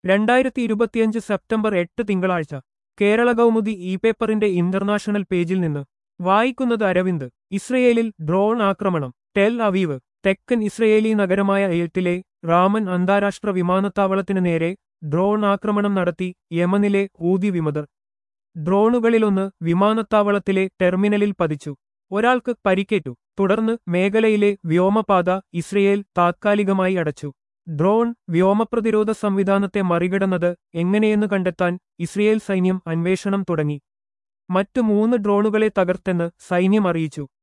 രണ്ടായിരത്തി ഇരുപത്തിയഞ്ച് സെപ്റ്റംബർ എട്ട് തിങ്കളാഴ്ച കേരള കൗമുദി ഇ പേപ്പറിന്റെ ഇന്റർനാഷണൽ പേജിൽ നിന്ന് വായിക്കുന്നത് അരവിന്ദ് ഇസ്രയേലിൽ ഡ്രോൺ ആക്രമണം ടെൽ അവീവ് തെക്കൻ ഇസ്രയേലി നഗരമായ എയ്റ്റിലെ റാമൻ അന്താരാഷ്ട്ര വിമാനത്താവളത്തിനു നേരെ ഡ്രോൺ ആക്രമണം നടത്തി യമനിലെ ഊതി വിമതർ ഡ്രോണുകളിലൊന്ന് വിമാനത്താവളത്തിലെ ടെർമിനലിൽ പതിച്ചു ഒരാൾക്ക് പരിക്കേറ്റു തുടർന്ന് മേഖലയിലെ വ്യോമപാത ഇസ്രയേൽ താത്കാലികമായി അടച്ചു ഡ്രോൺ വ്യോമപ്രതിരോധ സംവിധാനത്തെ മറികടന്നത് എങ്ങനെയെന്ന് കണ്ടെത്താൻ ഇസ്രയേൽ സൈന്യം അന്വേഷണം തുടങ്ങി മറ്റു മൂന്ന് ഡ്രോണുകളെ തകർത്തെന്ന് സൈന്യം അറിയിച്ചു